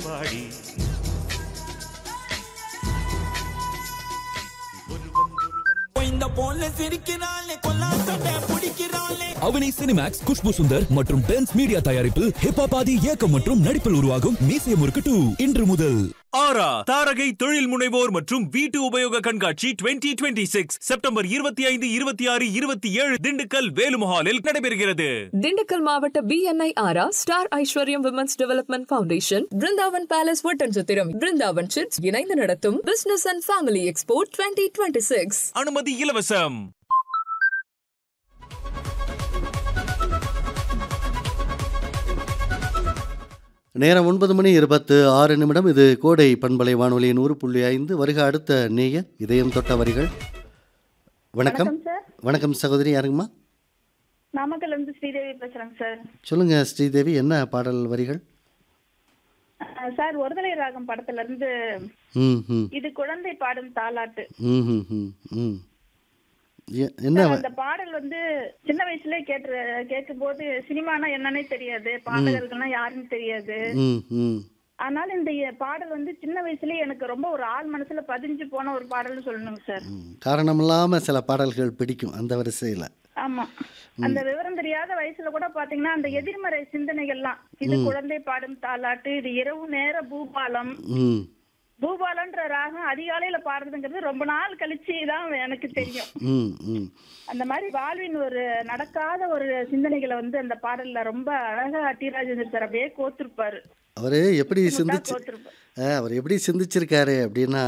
பாடி ஒருவன் ஒருவன் இந்த போல சிரிக்கிறாளே கொல்லாசட்டை பிடிக்கிறாளே அவனி சினிமேக்ஸ் குஷ்பு சுந்தர் மற்றும் பென்ஸ் மீடியா தயாரிப்பில் ஹிப்பாபாதி இயக்கம் மற்றும் நடிப்பில் உருவாகும் மீசை முறுக்கு டூ இன்று முதல் ஆரா தாரகை தொழில் முனைவோர் மற்றும் வீட்டு உபயோக கண்காட்சி 2026 சிக்ஸ் செப்டம்பர் இருபத்தி ஐந்து இருபத்தி ஆறு இருபத்தி ஏழு திண்டுக்கல் வேலுமஹாலில் நடைபெறுகிறது திண்டுக்கல் மாவட்ட BNI aura star Aishwaryam women's development foundation Brindavan palace Oddanchatram Brindavan chits இணைந்து நடத்தும் business and family expo twenty twenty six அனுமதி இலவசம் நேரம் ஒன்பது மணி இருபத்து ஆறு நிமிடம் இது கோடை பண்பலை வானொலி நூறு புள்ளி ஐந்து வருக அடுத்த நேயர் இதயம் தொட்ட வரிகள் வணக்கம் வணக்கம் சார் வணக்கம் சகோதரி யாருங்கம்மா நாமக்கல்ல இருந்து ஸ்ரீதேவி பேசுறேங்க சார் சொல்லுங்க ஸ்ரீதேவி என்ன பாடல் வரிகள் அஹ் சார் ஒருதலை ராகம் படத்துல இருந்து ம் ம் இது குழந்தை பாடும் தாலாட்டு ம் ம் ம் ம் எ- என்ன சார், வ- அந்த பாடல் வந்து சின்ன வயசுல கேட்டு கேட்கும் போது சினிமானா என்னன்னே தெரியாது பாடகர்கள்னா யாருன்னு தெரியாது ம் ம் அதனால இந்த பாடல் வந்து சின்ன வயசுலயே எனக்கு ரொம்ப ஒரு ஆள் மனசுல பதிஞ்சு போன ஒரு பாடல்னு சொல்லணுங்க சார் ம். காரணமில்லாம சில பாடல்கள் பிடிக்கும் அந்த வரிசையில் ஆமா அந்த விவரம் தெரியாத வயசுல கூட பாத்தீங்கன்னா அந்த எதிர்மறை சிந்தனைகள்லாம் இது குழந்தை பாடும் தாலாட்டு இது இரவு நேர பூபாலம் ம் பூபாலன்ற ராகம் அதிகாலையில பாடுறதுங்கிறது ரொம்ப நாள் கழிச்சு தான் எனக்கு தெரியும் ம் ம் அந்த மாதிரி வாழ்வின் ஒரு நடக்காத ஒரு சிந்தனைகளை வந்து அந்த பாடல்ல ரொம்ப அழகா டி.ராஜேந்தர் சார் அப்படியே கோத்திருப்பாரு அவர் எப்படி சிந்திச்சு கோத்திருப்பாரு ஆ, அவர் எப்படி சிந்திச்சிருக்காரு அப்படின்னா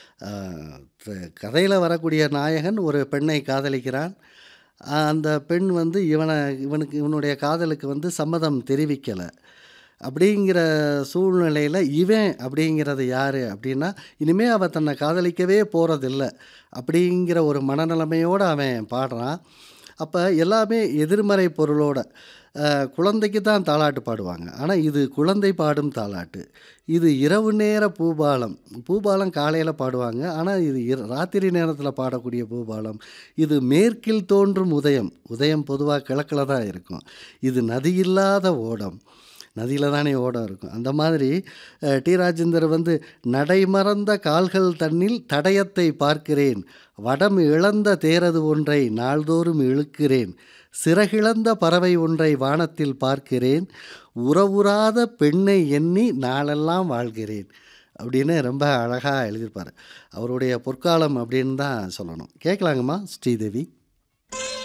கதையில் வரக்கூடிய நாயகன் ஒரு பெண்ணை காதலிக்கிறான் ஆ, அந்த பெண் வந்து இவனை இவனுக்கு இவனுடைய காதலுக்கு வந்து சம்மதம் தெரிவிக்கலை அப்படிங்கிற சூழ்நிலையில் இவன் அப்படிங்கிறது யார் அப்படின்னா இனிமே அவள் தன்னை காதலிக்கவே போகிறதில்ல அப்படிங்கிற ஒரு மனநிலைமையோடு அவன் பாடுறான் அப்போ எல்லாமே எதிர்மறை பொருளோட அஹ், குழந்தைக்கு தான் தாலாட்டு பாடுவாங்க ஆனால் இது குழந்தை பாடும் தாலாட்டு இது இரவு நேர பூபாலம் பூபாலம் காலையில் பாடுவாங்க ஆனால் இது இர- ராத்திரி நேரத்தில் பாடக்கூடிய பூபாலம் இது மேற்கில் தோன்றும் உதயம் உதயம் பொதுவாக கிழக்கில் தான் இருக்கும் இது நதியில்லாத ஓடம் நதியில் தானே ஓடம் இருக்கும் அந்த மாதிரி அஹ், டி ராஜேந்தர் வந்து நடைமறந்த கால்கள் தன்னில் தடயத்தை பார்க்கிறேன் வடம் இழந்த தேரது ஒன்றை நாள்தோறும் இழுக்கிறேன் சிறகிழந்த பறவை ஒன்றை வானத்தில் பார்க்கிறேன் உறவுறாத பெண்ணை எண்ணி நாளெல்லாம் வாழ்கிறேன் அப்படின்னு ரொம்ப அழகாக எழுதியிருப்பார் அவருடைய பொற்காலம் அப்படின்னு தான் சொல்லணும் கேட்கலாங்கம்மா ஸ்ரீதேவி